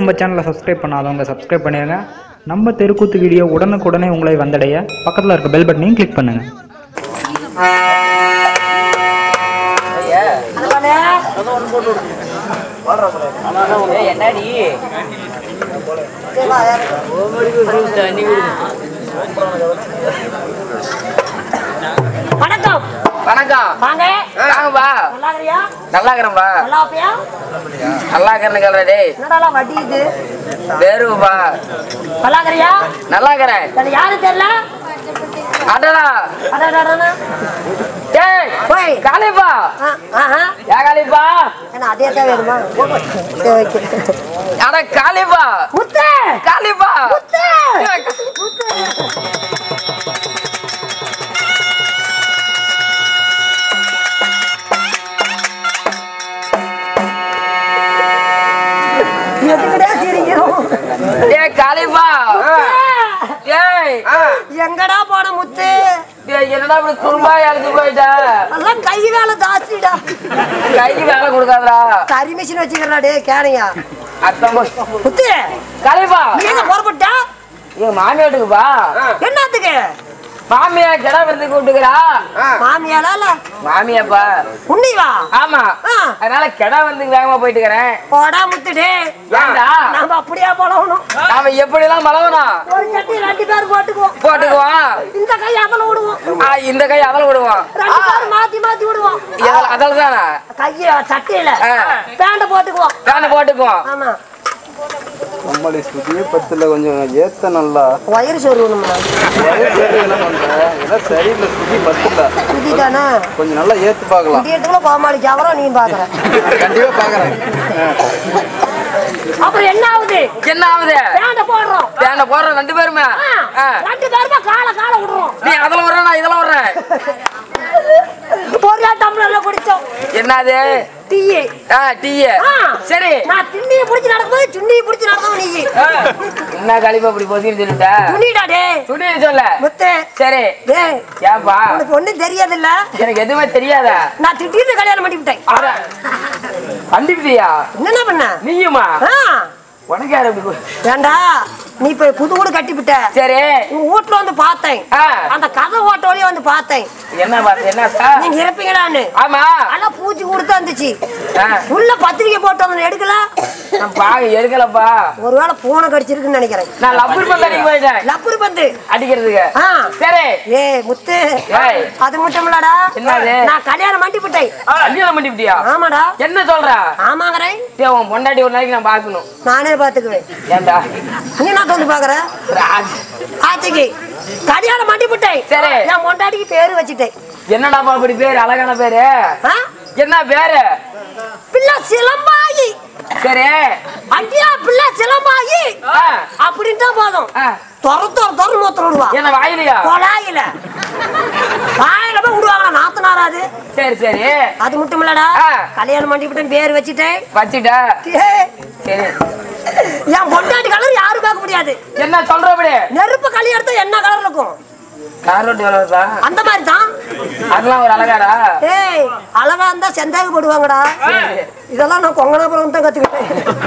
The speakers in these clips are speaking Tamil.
நம்ம சேனலை சப்ஸ்கிரைப் பண்ணாதவங்க சப்ஸ்கிரைப் பண்ணிடுங்க நம்ம தெருக்கூத்து வீடியோ உடனுக்குடனே உங்களை வந்தடைய பக்கத்தில் இருக்க பெல் பட்டனையும் கிளிக் பண்ணுங்கள் என்னடி வணக்கம் வணக்கம் வாங்க வாங்கப்பா நல்லா இருக்கிறியா நல்லா இருக்கிறேன்பா நல்லா இருப்பியா நல்லா இருக்கிறேன்னு கேள்ற டேய் என்னடா வட்டி இது பேருப்பா நல்லா இருக்கிறியா நல்லா இருக்கிறேன் எனக்கு யாரு தெரியல அடடா அடடடடா. டேய் போய் காளிப்பா ஆ, ஆஹா. யா காளிப்பா என்ன அதே தான் வேணுமா சரி, ஓகே. அட காளிப்பா முத்து காளிப்பா முத்து எதுக்குடா சிரிக்கிறோம் டேய் காளிப்பா டேய் எங்கடா போன முத்து டேய் என்னடா இப்படி குறும்பா எழுதி போயிட்ட எல்லாம் கை வேலை ஜாஸ்திடா கைக்கு வேலை கொடுக்காதடா கறி மிஷின் வச்சுக்கிறா டே கேனையா அத்தம் போய் முத்து காளிப்பா நீ எங்க புறப்பட்டா எங்க மாமி வீட்டுக்குப்பா என்னத்துக்கு மாமியா கிட விருந்து கூப்பிட்டுக்கிறா மாமியாலா இல்ல மாமியாப்பா உன்னிவா ஆமா ஆ. அதனால கிட வந்து வேகமா போயிட்டு இருக்கிறேன் போடா முத்துடே ஏன்டா நாம அப்படியே போலவணும் நாம எப்படி எல்லாம் பழகணும் ஒரு சட்டி ரெண்டு பேர் போட்டுக்குவோம் போட்டுக்குவோம் இந்த கை அதில் விடுவோம் ஆ, இந்த கை அதில் விடுவோம் ரெண்டு பேர் மாத்தி மாத்தி விடுவோம் அதில் தானே கைய சட்டியில ஆ. பேண்ட போட்டுக்குவோம் தானே போட்டுக்குவோம் ஆமா நம்மளை சுத்தியே பத்துல கொஞ்சம் ஏத்த நல்லா வயிறு சொருவணும்னா வயசு என்ன பண்ற எல்லாம் சரியில்லை சுத்தி பத்துல சுத்திட்டானா கொஞ்சம் நல்லா ஏத்து பார்க்கலாம் இந்த இடத்துல கோமாளிக்கு அவரம் நீ பாக்குற கண்டிப்பா பாக்குறேன் அப்புறம் என்ன ஆகுது என்ன ஆகுது பேண்ட போடுறோம் தேனை போடுறோம் ரெண்டு பேருமே ஆ, ஆ. ரெண்டு பேருமா கால கால விடுறோம் நீ அதில் வர்ற நான் இதில் வர்றேன் ஒரே டம்ளர்ல குடிச்சோம் என்னது டீ ஆ டீ சரி நான் திண்ணியை பிடிச்சி நடக்கும்போது சுண்ணியை பிடிச்சி நடந்தவன் நீ ஆ. என்ன கழிப்பா இப்படி பொசின்னு சொல்லிட்ட துணிடா டே துணி சொல்ல முத்து சரி டேய் ஏன்பா உனக்கு ஒண்ணும் தெரியாது இல்ல எனக்கு எதுவுமே தெரியாதா நான் திடீர்னு கல்யாணம் பண்ணி விட்டேன் அட, கண்டுக்கிட்டியா என்ன பண்ண நீயுமா ஆ, உனக்கு யாரு இப்படி கு- ஏண்டா நீ இப்ப புது வீடு கட்டி விட்ட சரி உங்க வீட்டுல வந்து பார்த்தேன் ஆ. அந்த கதை ஓட்ட வழியா வந்து பார்த்தேன் என்ன பார்த்து என்ன சார் நீங்க இருப்பீங்களான்னு ஆமா ஆனா பூச்சி கொடுத்து வந்துச்சு ஆ. உள்ள பத்திரிக்கை போட்டு வந்து எடுக்கல நான் பாக்க எடுக்கலப்பா ஒருவேளை பூனை கடிச்சிருக்குன்னு நினைக்கிறேன் நான் லப்பர் பந்தடிக்கு போயிட்டேன் லப்பரு பந்து அடிக்கிறதுக்கு ஆ. சரி ஏ முத்து ஏய். அது மட்டும் இல்லடா என்னது? நான் கல்யாணம் பண்ணி விட்டேன் கல்யாணம் பண்ணிவிட்டியா ஆமாடா என்ன சொல்ற ஆமாங்கிறேன் டேய், உன் பொண்டாட்டி ஒரு நாளைக்கு நான் பார்க்கணும் நானே பாத்துக்குவேன் ஏன்டா நீ என்ன வந்து பாக்குற ராஜ். ஆச்சிக்கு கல்யாணம் பண்ணி விட்டேன் சரி. என் பொண்டாட்டிக்கு பேரு வச்சுட்டேன் என்னடாப்பா அப்படி பேரு அழகான பேரு ஆ? என்ன பேரு பிள்ளை சிலம்பாயி சரி அட்டியா பிள்ளை சிலம்பாயி ஆ. அப்படின்ட்டா போதும் ஆ. தொற தொற தொற மூத்த விடுவா என்ன வாயிலையா கொலாயில வாயில போய் விடுவாங்களா நாத்தனாராது சரி சரி அது மட்டும் இல்லடா ஆ. கல்யாணம் பண்ணி விட்டேன் பேர் வச்சுட்டேன் வச்சுட்ட ஏய், சரி என் பொண்டாட்டி கலர் யாரும் பார்க்க முடியாது என்ன சொல்றபடி நெருப்பு களி எடுத்தா என்ன கலர் இருக்கும் காரோட்டி வளர்றதா அந்த மாதிரி தான் அதெல்லாம் ஒரு அழகாடா ஏய் அழகா இருந்தா சந்தேகப்படுவாங்கடா சரி. இதெல்லாம் நான் கொங்கனாபுரம் தான் கத்துக்கிட்டேன்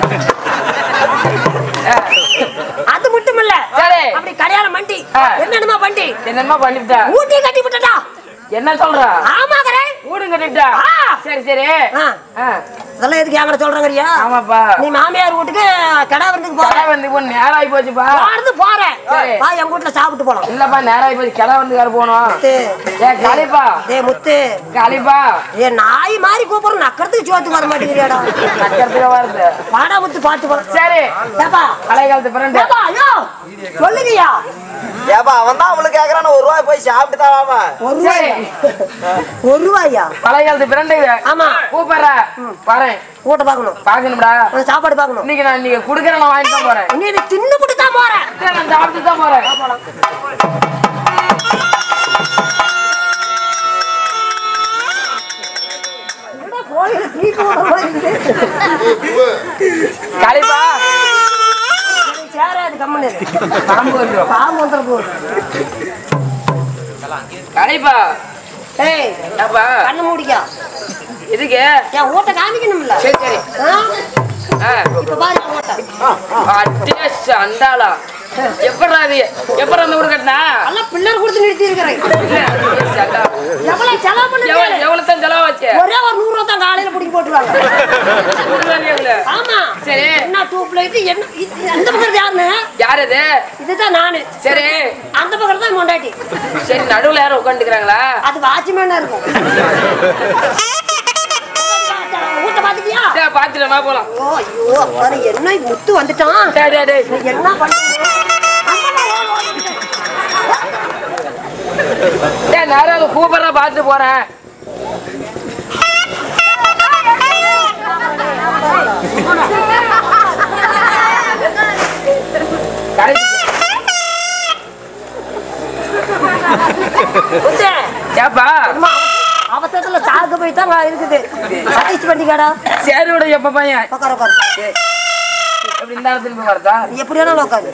அது மட்டும் இல்ல சரி. அப்படி கல்யாணம் பண்ணி ஆ. என்னென்னமா பண்ணி என்னமா பண்ணிவிட்ட ஊட்டி கட்டி விட்டடா என்ன சொல்ற ஆமாங்கறே வீடு கட்டிவிட்டா ஆ. சரி சரி ஆ. ஆ. அதெல்லாம் எதுக்கு என்கிட்ட சொல்றங்கறியா ஆமாப்பா நீ மாமியார் வீட்டுக்கு கடை விருந்துக்கு போற கிளை வந்து இப்போ நேரம் ஆகி போச்சுப்பா போறது போறேன் சரி. வா என் வீட்டுல சாப்பிட்டு போலாம் இல்லப்பா நேரம் ஆகி போச்சு கிளை வந்து வேற போகணும் முத்து. ஏ காளிப்பா டேய் முத்து காளிப்பா ஏ நாய் மாதிரி கூப்பிடுற நக்கறதுக்கு சோத்துக்கு வர மாட்டேங்கிறியாடா நக்கறதுக்கு வருது பாடா முத்து பாட்டு போலாம் சரி ஏப்பா பழைய காலத்து பிறண்டு ஏப்பா ஐயோ சொல்லுங்கய்யா ஏப்பா அவன் தான் அவளுக்கு கேக்குறான் ஒரு ரூபாய் போய் சாப்பிட்டு தான் வாமா ஒரு சரி ரூபாயா ஒரு ரூபாயா பழைய காலத்து பிறண்டு ஆமா. கூப்பிடுற வரேன் கூட்ட பார்க்கணும் பாக்கணும்டா உனக்கு சாப்பாடு பார்க்கணும் இன்னைக்கு நான் நீங்க குடுக்கற நான் வாங்கிட்டு தான் போறேன் நீ இதை தின்னு விட்டு தான் போறேன் இல்ல, நான் சாப்பிட்டு தான் போறேன் என்னடா கோழியில தீ போடுற மாதிரி இருக்குது. காளிப்பா எனக்கு சேராது கம்முன்னு இரு. பாம்பு வந்துடும் பாம்பு வந்துட போகுது காளிப்பா ஏய் அப்பா கண்ணு மூடிக்கா இதுக்கு என் ஊட்ட காமிக்கணும்ல சரி சரி ஆ? ஆ. இப்ப பாரு அவங்கட்ட. அட்டே சண்டாளா எப்படா அது எப்படா அந்த வீடு கட்டினா எல்லாம் பில்லர் கொடுத்து நிறுத்தி இருக்கிறேன் இல்ல, அட்டே சண்டாளா. எவ்வளவு செலவு பண்ணுங்க எவ்வளவு எவ்வளவு தான் செலவாச்சு ஒரே ஒரு நூறு ரூபா தான் காலையில பிடிக்க போட்டுருவாங்க விடுவாங்க ஆமா சரி. என்ன டூப் லைட் என்ன இது- அந்த பக்கம் யாருன்னு யார் அது இதுதான் நானு சரி அந்த பக்கம் தான் மொண்டாட்டி சரி நடுவுல யாரும் உட்காந்துக்கிறாங்களா அது வாட்ச்மேனா இருக்கும் ஊட்ட பாத்துக்கியா சரி பாத்துட்டு போலாம் ஐயோ ஐயோ பாரு என்ன இது முத்து வந்துட்டான் டேய், டேய், டேய். நீ என்ன பண்ணுறீங்க டேய் நேரம் கூப்பிடுற பாத்துட்டு போறேன் கடைசி முத்து ஏப்பா அம்மா, அவசரத்துல சாக்கு போய் தான் இருக்குது சதீஷ் பண்ணிக்காடா சரி விட எப்ப பையன் உட்கார உட்காரு எப்படி இந்த இடத்துல போய் வரதா நீ எப்படி வேணாலும் உட்காரு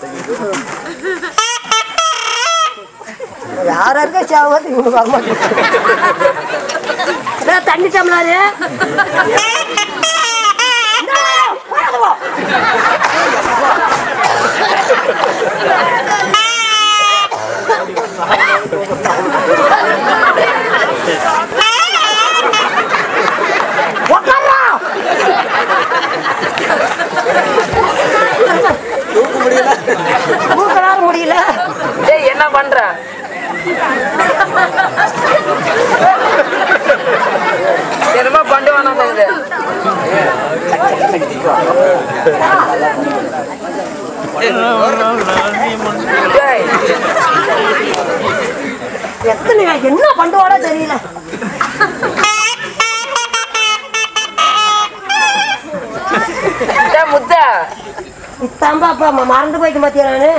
யாரா இருக்கா சாவது இவனு வர மாட்டேன் தண்ணி டம்ளாரு உட்கார்றா தூக்கலார முடியல டேய் என்ன பண்ற என்னமா பண்டு வேணாம் இது டேய், எத்தனை என்ன பண்ணுவாடோ தெரியல டேய் முத்த இத்தாம்பா அப்பா ம- மறந்து போயிட்டு மாத்தியா நானு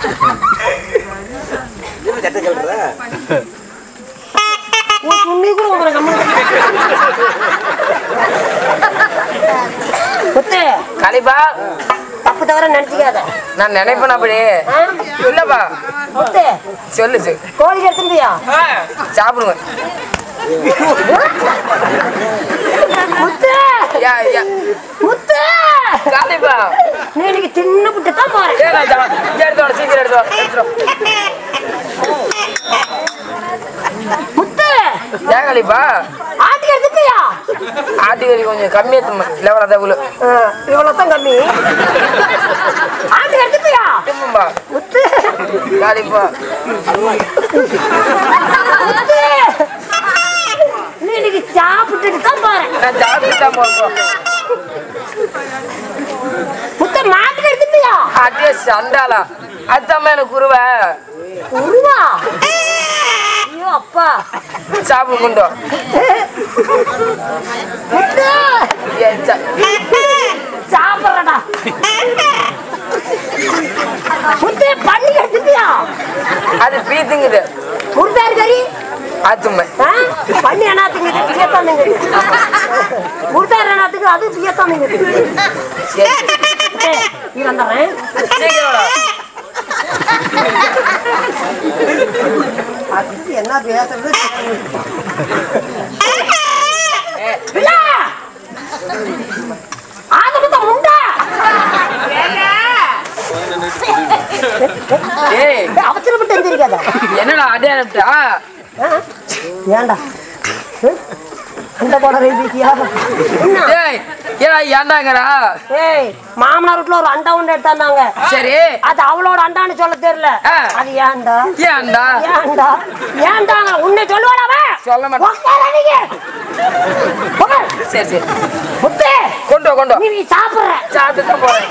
சட்டை சொல்ற உன் துணி கூட உங்களை கம்மி முத்து கலிப்பா தப்பு தவிர நினைச்சுக்காத நான் நினைப்பேன் அப்படி ஆ? இல்லப்பா முத்து சொல்லு சொல்லு கோழி எடுத்துட்டியா சாப்பிடுங்க முத்து யா யா முத்து காலிப்பா நீ இன்னைக்கு தின்னு விட்டு தான் போறேன் ஏ நான் ஜா- இங்க எடுத்து வா, சீக்கிரம் எடுத்து வா, எடுத்துட்டு வா. முத்து ஏன் காலிப்பா ஆட்டுக்கு எடுத்துட்டியா ஆட்டுக்கறி கொஞ்சம் கம்மியா தம்மா லெவலா தான் விழு இவ்வளவு தான் கம்மி ஆட்டுக்கு எடுத்துட்டியா திரும்பா முத்து காலிப்பா முத்து நீ இன்னைக்கு சாப்பிட்டுட்டு தான் போறேன் நான் சாப்பிட்டு தான் போறோம் முத்து மாட்டுக்கு எடுத்துட்டியா அட்டே சண்டாளா அதுதான் எனக்கு குருவை உருவா ஐயோ அப்பா சாப்பிடு கொண்டு வா. முத்து ஏன் சா- சாப்பிட்றடா முத்து பண்ணி எடுத்துட்டியா அது பீத்துங்குது முருதாரு கறி ஆத்துமை ஆ? பண்ணி என்னாத்துக்கு பியத்தானுங்க முருதாரு என்னாத்துக்கு அது பியத்தானுங்க சரி நீ வந்துடுறேன் சீக்கிரம் வாடா. அதுக்கு என்ன பேசுறது ஆதமத்த முண்டா ஏய் அவசரப்பட்டு எந்திரிக்காத என்னடா அடே அனுப்பிட்டா ஆ? ஏன்டா ஹம்? அந்த போட ரெய்பிக்கியா என்ன ஏய் ஏடா ஏண்டாங்கடா ஏய் மாமனார் வீட்டுல ஒரு அண்டா உண்டு எடுத்தாந்தாங்க சரி அது அவளோட அண்டான்னு சொல்ல தெரியல ஆ. அது ஏன்டா ஏன்டா ஏன்டா ஏன்டாங்க உன்னை சொல்லுவாடா அவன்? சொல்ல மாட்டேன். உக்கார நீங்க. உக்கார். சரி சரி முத்து, கொண்டு வா கொண்டு வா. நீ நீ சாப்பிடுற சாப்பிட்டு தான் போறேன்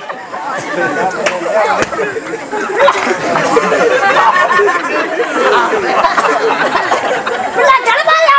பிள்ளை ஜனமாயோ.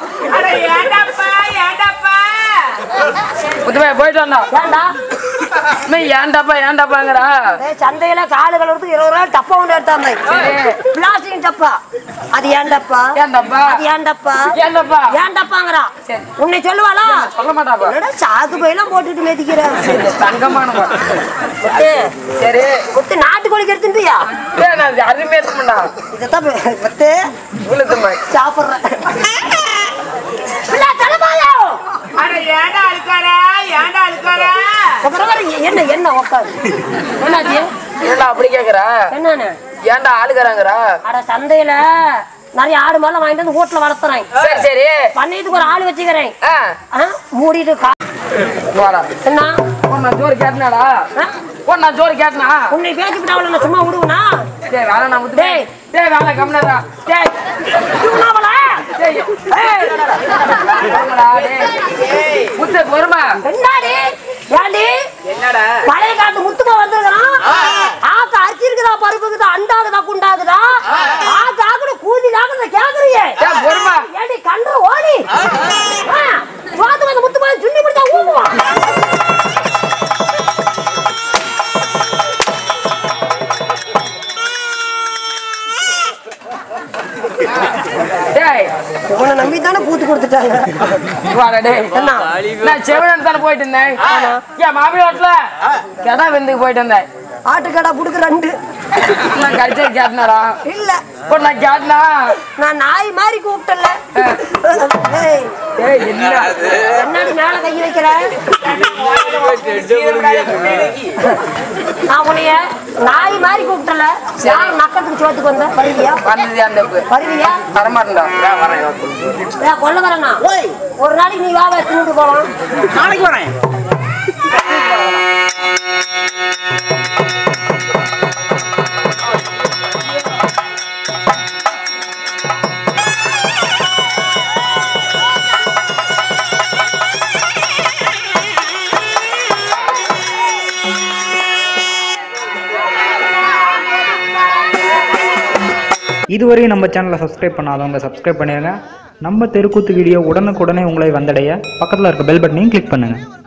முத்துமே போயிட்டு வந்தா ஏன்டா மே ஏன்டாப்பா ஏன்டாப்பாங்கடா ஏய், சந்தையில காலு கழுவுறதுக்கு இருபது ரூபாய் டப்பா ஒன்று எடுத்தாங்க சரி. பிளாஸ்டிக் டப்பா அது ஏன்டப்பா ஏன்டாப்பா அது ஏன்டப்பா ஏன்டாப்பா ஏன்டப்பாங்கிறா சரி. உன்னை சொல்லுவாளா சொல்ல மாட்டாப்பா என்னடா சாக்கு பையெல்லாம் போட்டுட்டு மேதிக்கிறேன் தங்கமானவா முத்து சரி முத்து நாட்டுக்கோழிக்கு எடுத்துட்டியா ஏய் நான் அருமையா இருக்கும்டா இதைத்தான் பே- முத்து விழுத்துமா சாப்பிட்றேன் பிள்ளை ஜனமாயோ. அட ஏன்டா அழுக்கார ஏன்டா அழுக்கார அப்புறம் வேற என்ன என்ன உட்காரு என்னாச்சு ஏன்டா அப்படி கேக்குற என்னன்னு ஏன்டா ஆளுக்கறாங்கற அட சந்தையில நிறைய ஆடு மாலாம் வாங்கிட்டு வந்து வீட்டுல வளர்த்துறேன் சரி சரி பண்ணையத்துக்கு ஒரு ஆள் வச்சுக்கிறேன் ஆ ஆ, மூடிட்டு கா- வாடா என்ன உன் நான் ஜோறு கேட்டனாடா ஆ? உன் நான் ஜோறு கேட்டனா உன்னை பேசிக்கிட்டு அவளை நான் சும்மா விடுவேனா டேய் வேலை நான் முத்து டேய். டேய் வேலை கம்னரா டேய் விடுவேனாவளா? டேய் ஏய் கம்னடா டேய் முத்து பொறுமா என்னடி ஏண்டி என்னடா பழைய காட்டு முத்துமா வந்திருக்கிறான் ஆக்கு அரிசி இருக்குதா பருப்பு இருக்குதா அண்டாகுதா குண்டாகுதா ஆக்கு ஆக்குன கூதி ஆக்குறத கேக்குறியே ஏய், பொறுமா. ஏண்டி கண்டு ஓடி பார்த்து வந்து முத்துமா சுண்ணி பிடிச்சா ஊங்குவான் டேய் உன்னை நம்பி தானே பூத்து கொடுத்துட்டாங்க வாடா டேய் என்ன நான் செவனன் தானே போயிட்டு இருந்தேன் ஏன் மாமி ஹோட்டல கடா வெந்துக்கு போயிட்டு இருந்தேன் ஆட்டுக்கடா புடுக்கு ரெண்டு நான் கடிச்சு கேட்டனாரா இல்ல இப்போ நான் கேட்டனா நான் நாய் மாதிரி கூப்பிட்டல ஏய், ஏய் என்ன என்னடி மேல கை வைக்கிற நான் உன்னைய நாய் மாதிரி கூப்பிட்டல யார் நக்கத்துக்கு சோத்துக்கு வந்த வருவியா வந்தது அந்த வருவியா வரமாட்டேன்டா நான் வரேன் ஏன் கொல்ல வரேனா ஒரு நாளைக்கு நீ வா வா தின்னுட்டு போலாம் நாளைக்கு வரேன் இதுவரை நம்ம சேனலை சப்ஸ்கிரைப் பண்ணாதவங்க சப்ஸ்கிரைப் பண்ணிடுங்க நம்ம தெருக்கூத்து வீடியோ உடனுக்குடனே உங்களை வந்தடைய பக்கத்தில் இருக்க பெல் பட்டனையும் கிளிக் பண்ணுங்கள்